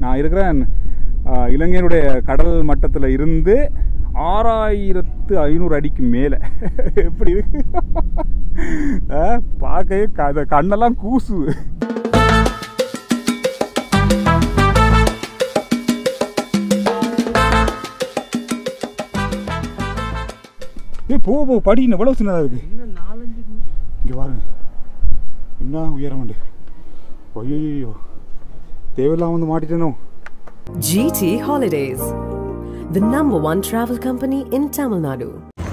நான் இருக்கிறேன் ஆஹ், இலங்கையினுடைய கடல் மட்டத்தில் இருந்து ஆறாயிரத்து ஐநூறு அடிக்கு மேலே எப்படி இருக்கு ஆஹ், பார்க்கவே க- கண்ணெல்லாம் கூசு ஏய் போ போ படி இன்னும் எவ்வளோ சின்னதாக இருக்கு இன்னும் நாலஞ்சு இங்கே பாருங்க என்ன உயரம் உண்டு ஐயோ தேவையில்லாம வந்து மாட்டிட்டேனோ GT Holidays, the number one travel company in Tamil Nadu.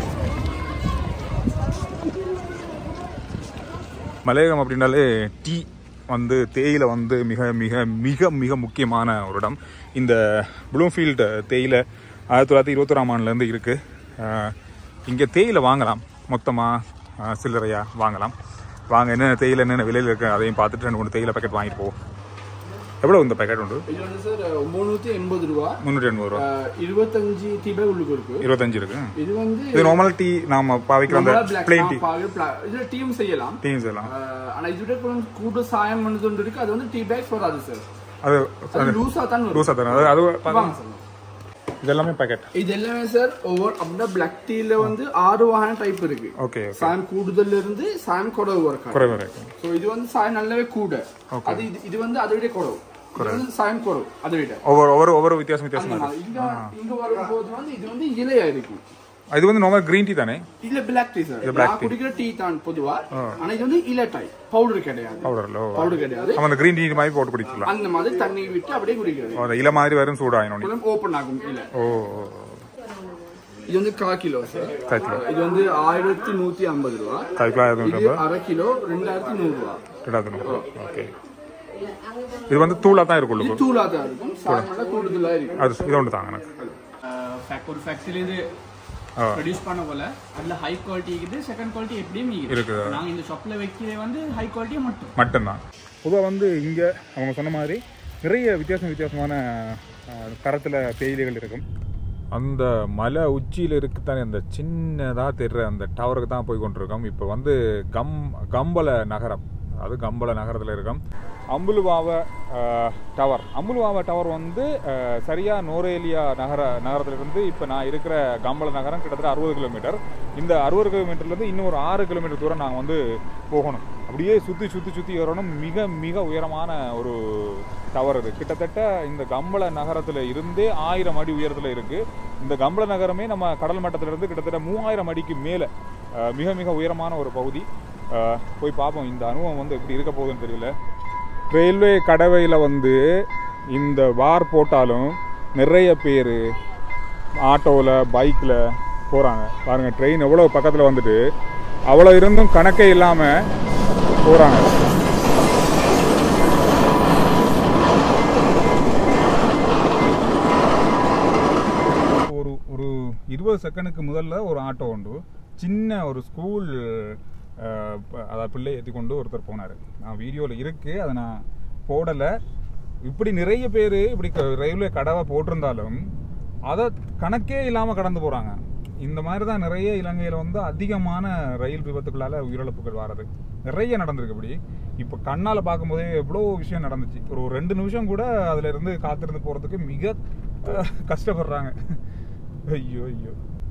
மலையகம் அப்படின்னாலே டீ வந்து தேயிலை வந்து மிக மிக மிக மிக முக்கியமான ஒரு இடம் இந்த ப்ளூம்ஃபீல்டு தேயிலை ஆயிரத்தி தொள்ளாயிரத்தி இருபத்தொராம் ஆண்டுலேருந்து இருக்குது இங்கே தேயிலை வாங்கலாம் மொத்தமாக சில்லறையாக வாங்கலாம் வாங்க என்னென்ன தேயிலை என்னென்ன விலையில் இருக்குது அதையும் பார்த்துட்டு ரெண்டு மூணு தேயிலை பேக்கெட் வாங்கிட்டு போவோம் எவ்வளோ இந்த பேக்கெட் உண்டு இது வந்து சார் முந்நூற்றி எண்பது ரூபா முந்நூற்றி எண்பது ரூபா அஹ், இருபத்தஞ்சு டீபே உள்ளுக்கு இருக்கு இருபத்தஞ்சு இருக்கு இது வந்து இது நார்மல் டீ நாம பாவிக்கிற அந்த நம்மளா black பிளெயின் டீ பாகு, pla- இதுல டீயும் செய்யலாம் டீம்ஸ் எல்லாம் அஹ், ஆனா இது விட கொஞ்சம் கூட சாயம் பண்ணது ஒன்று இருக்கு அது வந்து டீ பேக்ஸ் வராது சார் அது அது லூஸா தான் வரும். லூஸா தரும் அது அது வாங்க பாத்தீங்கன்னா, சார். இது எல்லாமே பேக்கெட் இது எல்லாமே சார் ஒவ்வொரு அப்படின்னா பிளாக் டீல வந்து ஆறு வகையான டைப் இருக்கு ஓகே சாயம் கூடுதல் இருந்து சாயம் குறவு வரைக்கும் குறைவு இருக்கு சோ இது வந்து சாயம் நல்லாவே கூட Okay. அது இது- இது வந்து அதை விட குறவு இது வந்து சாயம் குறவு அதை விட ஒவ்வொரு ஒவ்வொரு ஒவ்வொரு வித்தியாசம் வித்தியாசமா அந்த இருக்கு மாதிரி. இங்க இங்க வரும்போது வந்து இது வந்து இலையா இருக்கும் இது வந்து நார்மல் கிரீன் டீ தானே இல்ல பிளாக் டீ சார் black நான் குடிக்கிற டீ தான் பொதுவா ஆனா இது வந்து இலை டைப் பவுடர் கிடையாது பவுடர்ல பவுடர் கிடையாது நம்ம அந்த கிரீன் டீ மாதிரி போட்டு குடிக்கலாம் அந்த மாதிரி தண்ணி விட்டு அப்படியே குடிக்கிறது அந்த இலை மாதிரி வரும் சூடாயினோம் குளம் ஓபன் ஆகும் இல்ல ஓ இது வந்து கா கிலோ சார் கால் கிலோ இது வந்து ஆயிரத்தி நூத்தி ஐம்பது ரூபா கால் கிலோ ஆயிரம் இது அரை கிலோ ரெண்டாயிரத்தி நூறு ரூபா ரெண்டாயிரத்து ஓகே இது வந்து தூளா தான் இருக்கும் இது உள்ளுக்கு. தூளா தான் இருக்கும் சாயமெல்ல கூடுதலா இருக்கும் அது இது ஒன்று தாங்க எனக்கு ஃபேக் ஒரு ஃபேக்டரி இது ஆ. ப்ரொடியூஸ் பண்ண போல அதுல ஹை குவாலிட்டி இருக்குது செகண்ட் குவாலிட்டி எப்படியும் இருக்குது இருக்குது. நாங்க இந்த ஷாப்ல வைக்கிறது வந்து ஹை குவாலிட்டி மட்டும் மட்டும்தான் பொதுவாக வந்து இங்கே அவங்க சொன்ன மாதிரி நிறைய வித்தியாசம் வித்தியாசமான தரத்தில் தேயிலைகள் இருக்கும் அந்த மலை உச்சியில் இருக்குத்தானே அந்த சின்னதாக தெரிற அந்த டவருக்கு தான் போய் கொண்டிருக்கோம் இப்போ வந்து கம் கம்பல நகரம் அது கம்பல நகரத்தில் இருக்கோம் அம்புலுவாவ டவர் அம்புலுவாவ டவர் வந்து அஹ், சரியா நோரேலியா நகர நகரத்திலிருந்து இப்போ நான் இருக்கிற கம்பல நகரம் கிட்டத்தட்ட அறுபது கிலோமீட்டர் இந்த அறுபது கிலோமீட்டர்லேருந்து இன்னும் ஒரு ஆறு கிலோமீட்டர் தூரம் நாங்கள் வந்து போகணும் அப்படியே சுற்றி சுற்றி சுற்றி வரணும் மிக மிக உயரமான ஒரு டவர் இது கிட்டத்தட்ட இந்த கம்பள நகரத்தில் இருந்தே ஆயிரம் அடி உயரத்தில் இருக்குது இந்த கம்பள நகரமே நம்ம கடல் மட்டத்திலிருந்து கிட்டத்தட்ட மூவாயிரம் அடிக்கு மேலே மிக மிக உயரமான ஒரு பகுதி அஹ், போய் பார்ப்போம் இந்த அனுபவம் வந்து எப்படி இருக்க போகுதுன்னு தெரியல ரயில்வே கடவையில் வந்து இந்த வார் போட்டாலும் நிறைய பேர் ஆட்டோவில் பைக்கில் போகிறாங்க பாருங்கள் ட்ரெயின் எவ்வளோ பக்கத்தில் வந்துட்டு அவ்வளோ இருந்தும் கணக்கே இல்லாமல் போகிறாங்க ஒரு ஒரு இருபது செகண்டுக்கு முதல்ல ஒரு ஆட்டோ உண்டு சின்ன ஒரு ஸ்கூல் அதாவது பிள்ளை ஏற்றி கொண்டு ஒருத்தர் போனார் நான் வீடியோவில் இருக்குது அதை நான் போடலை இப்படி நிறைய பேர் இப்படி க- ரயில்வே கடவை போட்டிருந்தாலும் அதை கணக்கே இல்லாமல் கடந்து போகிறாங்க இந்த மாதிரி தான் நிறைய இலங்கையில் வந்து அதிகமான ரயில் விபத்துக்களால் உயிரிழப்புகள் வர்றது நிறைய நடந்திருக்கு இப்படி இப்போ கண்ணால் பார்க்கும்போதே எவ்வளோ விஷயம் நடந்துச்சு ஒரு ரெண்டு நிமிஷம் கூட அதில் இருந்து காத்திருந்து போகிறதுக்கு மிக அஹ், கஷ்டப்படுறாங்க ஐயோ ஐயோ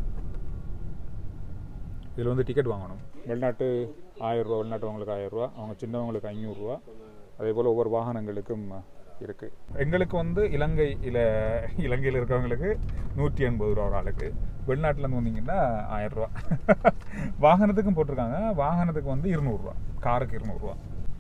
இதில் வந்து டிக்கெட் வாங்கணும் வெளிநாட்டு ஆயிரம் ரூபா வெளிநாட்டவங்களுக்கு ஆயிரம் ரூபா அவங்க சின்னவங்களுக்கு ஐநூறுரூவா அதே போல் ஒவ்வொரு வாகனங்களுக்கும் இருக்குது எங்களுக்கு வந்து இலங்கை இல இலங்கையில் இருக்கிறவங்களுக்கு நூற்றி எண்பது ரூபா ஒரு ஆளுக்கு வெளிநாட்டிலேருந்து வந்தீங்கன்னா ஆயிரம் ரூபா வாகனத்துக்கும் போட்டிருக்காங்க வாகனத்துக்கு வந்து இருநூறுவா காருக்கு இருநூறுவா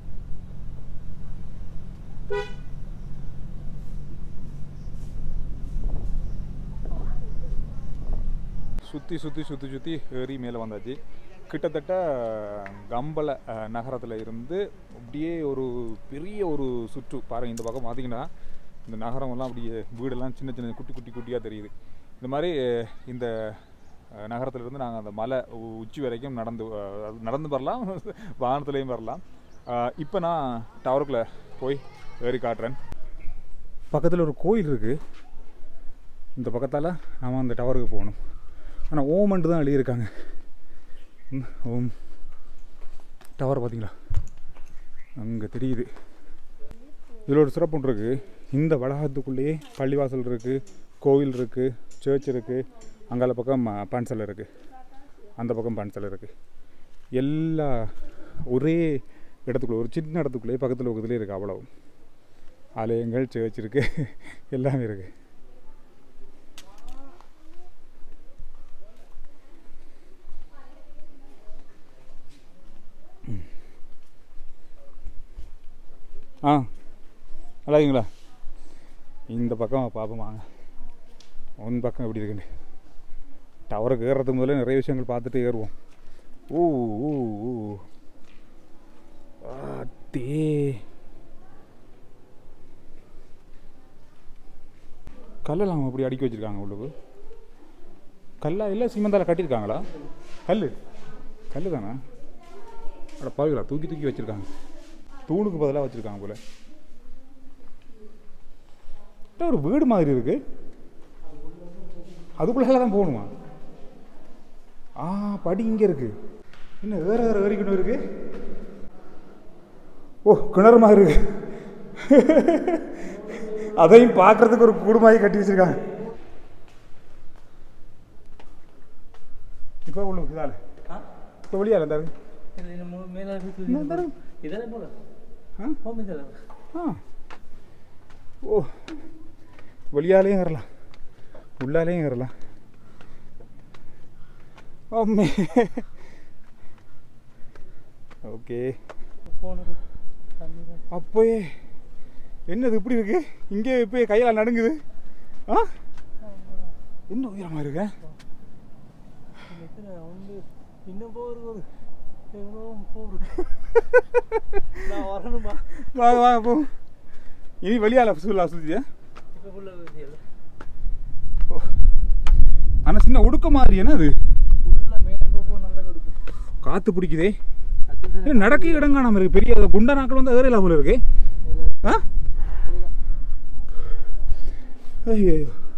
சுற்றி சுற்றி சுற்றி சுற்றி ஏறி மேலே வந்தாச்சு கிட்டத்தட்ட கம்பல நகரத்தில் இருந்து அப்படியே ஒரு பெரிய ஒரு சுற்று பாருங்க இந்த பக்கம் பார்த்தீங்கன்னா இந்த நகரமெல்லாம் அப்படியே வீடெல்லாம் சின்ன சின்ன குட்டி குட்டி குட்டியாக தெரியுது இந்த மாதிரி இந்த அஹ், நகரத்திலிருந்து நாங்கள் அந்த மலை உ- உச்சி வரைக்கும் நடந்து அஹ், அது நடந்து வரலாம் வாகனத்துலேயும் வரலாம் இப்போ நான் டவருக்குள்ளே போய் ஏறி காட்டுறேன் பக்கத்தில் ஒரு கோயில் இருக்குது இந்த பக்கத்தால் நாம் அந்த டவருக்கு போகணும் ஆனால் ஓமன்ட்டு தான் எழுதியிருக்காங்க ம், ஓம் டவர் பார்த்தீங்களா அங்கே தெரியுது இதில் ஒரு சிறப்பு ஒன்று இருக்குது இந்த வளாகத்துக்குள்ளேயே பள்ளிவாசல் இருக்குது கோவில் இருக்குது சர்ச் இருக்குது அங்கால பக்கம் அஹ், பன்சல் இருக்குது அந்த பக்கம் பன்சல் இருக்குது எல்லா ஒரே இடத்துக்குள்ளே ஒரு சின்ன இடத்துக்குள்ளேயே பக்கத்தில் பக்கத்துலேயே இருக்குது அவ்வளவு ஆலயங்கள் சர்ச் இருக்குது எல்லாமே இருக்குது ஆ நல்லா இருக்கீங்களா இந்த பக்கம் பார்ப்போம் வாங்க உன் பக்கம் எப்படி இருக்குன்னு டவருக்கு ஏறுறதுக்கு முதல்ல நிறைய விஷயங்கள் பார்த்துட்டு ஏறுவோம் ஊ ஊ ஊ ஆத்தே கல்லெல்லாம் அப்படி அடுக்கி வச்சிருக்காங்க உள்ளுக்கு கல்லா இல்லை சிமெந்தால கட்டியிருக்காங்களா கல் கல் தானே அட பாவிகளா தூக்கி தூக்கி வச்சிருக்காங்க தூணுக்கு பதிலாக வச்சிருக்காங்க போல இது ஒரு வீடு மாதிரி இருக்கு அதுக்குள்ளால தான் போகணுமா ஆ படி இங்கே இருக்கு என்ன வேற வேற ஏறிக்கணும் இருக்கு ஓ கிணறு மாதிரி இருக்கு அதையும் பார்க்கறதுக்கு ஒரு கூடு மாதிரி கட்டி வச்சிருக்காங்க இப்போ உள்ள இதால இப்போ வெளியால இருந்தாரு இதெல்லாம் போல ஆ ஹோம் இதெல்லாம் ஆ ஓ வெளியாலேயும் ஏறலாம் உள்ளாலேயும் ஏறலாம் அம்மே ஓகே போனது தண்ணி அப்போயே என்னது இப்படி இருக்கு இங்கே இப்போ கையால் நடுங்குது ஆ என்ன உயரமாக இருக்கு வந்து இன்னும் போகிறது எவ்வளோ போகுது நான் வரணுமா வாங்க வாங்க போ இனி வெளியால சொல்லலாம் சுத்தியா இப்போ ஃபுல்லாக ஆனால் சின்ன ஒடுக்க மாதிரி என்ன அது ஃபுல்லாக மேலே போக நல்லா கொடுக்கும் காற்று பிடிக்குதே அதுதான் ஏன் நடக்க இடம் காணாம இருக்கு பெரிய குண்ட நாட்கள் வந்து ஏறல போல இருக்கு ஆ ஐயோ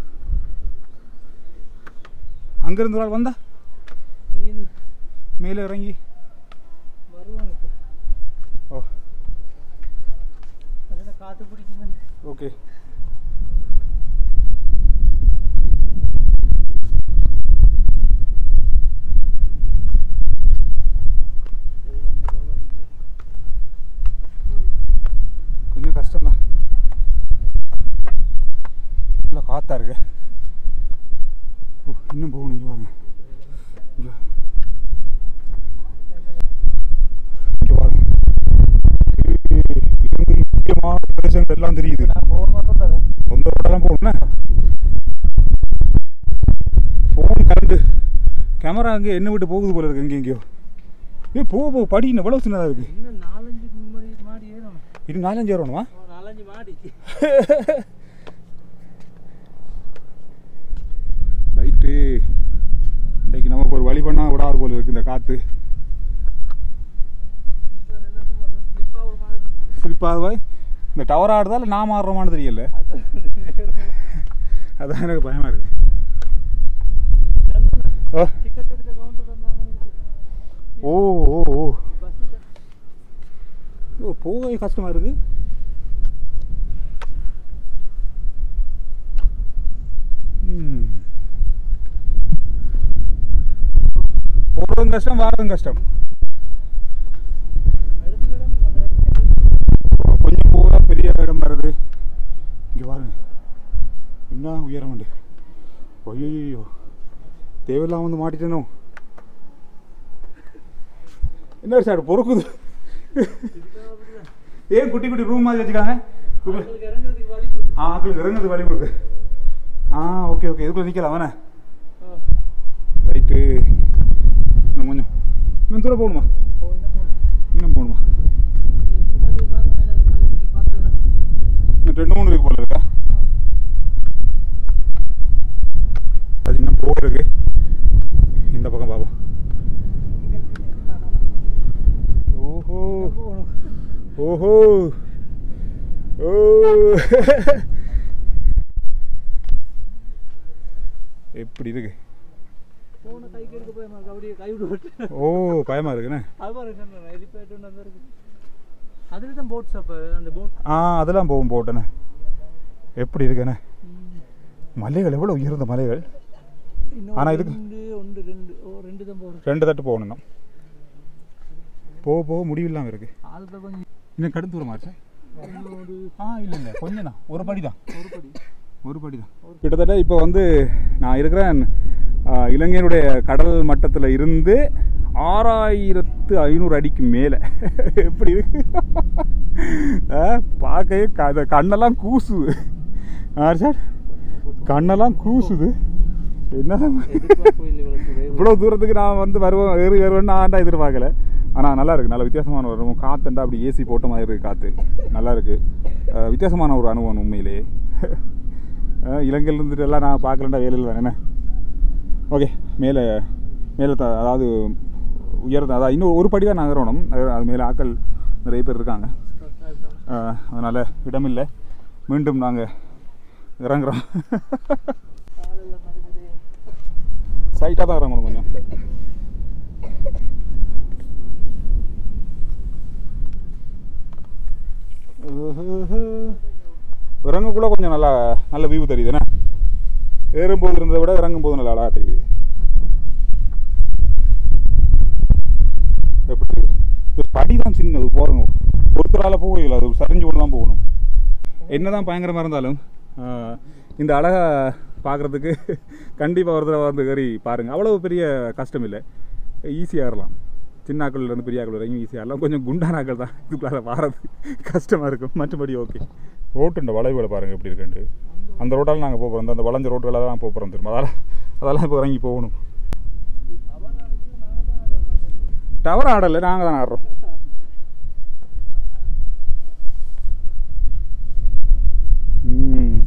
அங்கிருந்து ஒரு ஆள் வந்தா இங்கேருந்து மேலே இறங்கி வருவாங்க இப்போ ஓ அதில் காற்று பிடிக்குமே ஓகே கொஞ்சம் கஷ்டம்தான் நல்லா காத்தா இருக்கு ஓ இன்னும் போகணும் இங்கே பாருங்க இங்கே இங்கே பாருங்க இது முக்கியமான பிரதேசங்கள் எல்லாம் தெரியுது நான் போக மாட்டோம் தரேன் சொந்த ரோடெல்லாம் போகணும்னா ஃபோன் கரண்டு கேமரா அங்கே என்ன விட்டு போகுது போல இருக்கு எங்கே எங்கேயோ ஏ போ போ படி இன்னும் எவ்வளோ சின்னதாக இருக்கு இன்னும் நாலஞ்சு மாடி மாடி ஏறணும் இது நாலஞ்சு வரணுமா ஒரு நாலஞ்சு மாடி ரைட்டு இன்னைக்கு நமக்கு ஒரு வழி பண்ணால் விடாது போல இருக்கு இந்த காற்று ஸ்லிப்பாக ஒரு மாதிரி இருக்கு சிரிப்பாகவே இந்த டவர் ஆடுறதா இல்லை நான் ஆடுறோமான்னு தெரியல அது அதான் எனக்கு பயமாக இருக்கு ஓ டிக்கெட் எடுக்க கவுண்டர் வந்தாங்க ஓ ஓ ஓ பஸ் ஓ போகவே கஷ்டமாக இருக்கு ம். போறதும் கஷ்டம் வாரதும் கஷ்டம் கொஞ்சம் போக பெரிய இடம் வருது இங்கே பாருங்க என்ன உயரம் உண்டு ஐயோ தேவையில்லாம வந்து மாட்டிட்டேனோ என்ன சார் பொறுக்குது ஏன் குட்டி குட்டி ரூம் மாதிரி வச்சுக்காங்க இதுக்குள்ள- இறங்குறதுக்கு வழி கொடுத்து ஆ ஆக்களுக்கு இறங்குறது வழி கொடுக்கு ஆ ஓகே ஓகே இதுக்குள்ள நிற்கலாம் வேணே ரைட்டு இன்னும் கொஞ்சம் இன்னும் தூரம் போகணுமா இன்னும் போகணுமா இன்னும் ரெண்டு மூணு இருக்கு போல இருக்கா அது இன்னும் போக இருக்கு இந்த பக்கம் பார்ப்போம் ஓஹோ ஓஹோ ஓ எப்படி இருக்கு போன கை கெடுக்க போய் அப்படியே கை விட்டு ஓ பயமா இருக்குண்ணே அது பாருங்க ஹெலிபேட் அந்த இருக்கு அதில் தான் போட்ஸ் அப்போ அந்த போட் ஆ அதெல்லாம் போகும் போட்டேண்ணே எப்படி இருக்குண்ணே மலைகள் எவ்வளோ உயர்ந்த மலைகள் ஆனா இதுக்கு- ரெண்டு ஒன்று ரெண்டு ஓ ரெண்டு தான் போகிறோம் ரெண்டு தட்டு போகணும் இன்னும். போக போக முடிவில்லாமல் இருக்கு ஆளுக்கு கொஞ்சம் இன்னும் கடும் தூரமாச்சு ஆ இல்லை இல்லை கொஞ்சம் தான் ஒரு படி தான் ஒரு படி ஒரு படி தான் கிட்டத்தட்ட இப்போ வந்து நான் இருக்கிறேன் ஆ, இலங்கையினுடைய கடல் மட்டத்தில் இருந்து ஆறாயிரத்து ஐநூறு அடிக்கு மேலே எப்படி இருக்கு ஆ, பார்க்கவே க- அந்த கண்ணெல்லாம் கூசுது ஆ சார் கண்ணெல்லாம் கூசுது என்னதான் எதிர்பார்ப்பு இல்லை இவ்வளோ தூரம் இவ்வளோ தூரத்துக்கு நான் வந்து வருவேன் ஏறி வருவேன்னு நான் எதிர்பார்க்கல ஆனால் நல்லா இருக்கு நல்ல வித்தியாசமான ஒரு அனுபவம் காத்துண்டா அப்படி ஏசி போட்ட மாதிரி இருக்கு காற்று நல்லா இருக்கு அஹ் வித்தியாசமான ஒரு அனுபவம் உண்மையிலேயே அஹ் இலங்கையில இருந்துட்டு எல்லாம் நான் பார்க்கலண்டா வேலையில் வேற என்ன ஓகே மேலே மேலே த அதாவது உயர்ந்த அதாவது இன்னும் ஒரு படி தான் நகரணும் அது அது மேலே ஆட்கள் நிறைய பேர் இருக்காங்க அஹ் அதனால் இடமில்லை மீண்டும் நாங்கள் இறங்குறோம் சைட்டாக தான் இறங்கணும் கொஞ்சம் இறங்கக்குள்ள கொஞ்சம் நல்லா நல்ல வியூ தெரியுதுண்ணே ஏறும்போது இருந்ததை விட இறங்கும்போது நல்லா அழகாக தெரியுது எப்படி இருக்கு? இது படி தான் சின்னது போகிறோங்க ஒருத்தரால் போகல அது சரிஞ்சு கொண்டு தான் போகணும் என்னதான் பயங்கரமாக இருந்தாலும் ஆஹ், இந்த அழகை பார்க்குறதுக்கு கண்டிப்பாக ஒரு தடவை வந்து ஏறி பாருங்கள் அவ்வளோ பெரிய கஷ்டம் இல்லை ஈஸியாக ஏறலாம் சின்ன ஆக்கள்ல இருந்து பெரிய ஆக்கள் வரைக்கும் ஈஸியாக ஏறலாம் கொஞ்சம் குண்டான ஆக்கள் தான் இதுக்குள்ளார வாரது கஷ்டமாக இருக்கும் மற்றபடி ஓகே ரோட்டுண்ட வளைவுகளை பாருங்கள் எப்படி இருக்குன்ட்டு அந்த ரோட்டால் நாங்கள் போக போகிறோம் அந்த வளைஞ்ச ரோட்டுகளை தான் போக போகிறோம் திரும்ப அதெல்லாம் அதெல்லாம் இப்போ இறங்கி போகணும் டவர் ஆடலை நாங்கள் தான் ஆடுறோம் ம்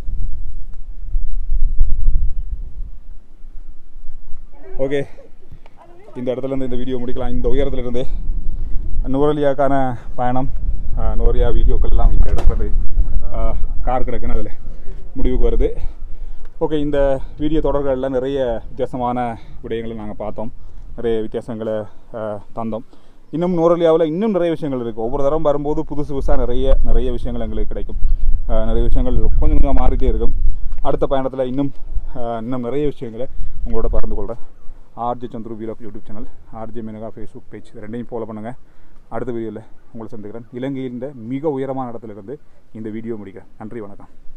ஓகே இந்த இடத்துல இருந்து இந்த வீடியோ முடிக்கலாம் இந்த உயரத்துல இருந்து நுவரலியாக்கான பயணம் ஆஹ், நுவரலியா வீடியோக்கள் எல்லாம் இந்த இடத்துல இருந்து, ஆஹ், கார் கிடக்குன்னு அதில் முடிவுக்கு வருது ஓகே இந்த வீடியோ தொடர்களில் நிறைய வித்தியாசமான விடயங்களை நாங்கள் பார்த்தோம் நிறைய வித்தியாசங்களை ஆஹ், தந்தோம் இன்னும் நுவரலியாவில் இன்னும் நிறைய விஷயங்கள் இருக்குது ஒவ்வொரு தரம் வரும்போது புதுசு புதுசாக நிறைய நிறைய விஷயங்கள் எங்களுக்கு கிடைக்கும் ஆஹ், நிறைய விஷயங்கள் கொஞ்சம் கொஞ்சம் மாறிட்டே இருக்கும் அடுத்த பயணத்தில் இன்னும் ஆஹ், இன்னும் நிறைய விஷயங்களை உங்களோட பகிர்ந்து கொள்கிறேன் RJ Chandru vlog YouTube channel RJ Menaka Facebook page ரெண்டையும் ஃபாலோ பண்ணுங்கள் அடுத்த வீடியோவில் உங்களை சந்திக்கிறேன் இலங்கையின் மிக உயரமான இடத்துல இருந்து இந்த வீடியோ முடிக்கிறேன் நன்றி வணக்கம்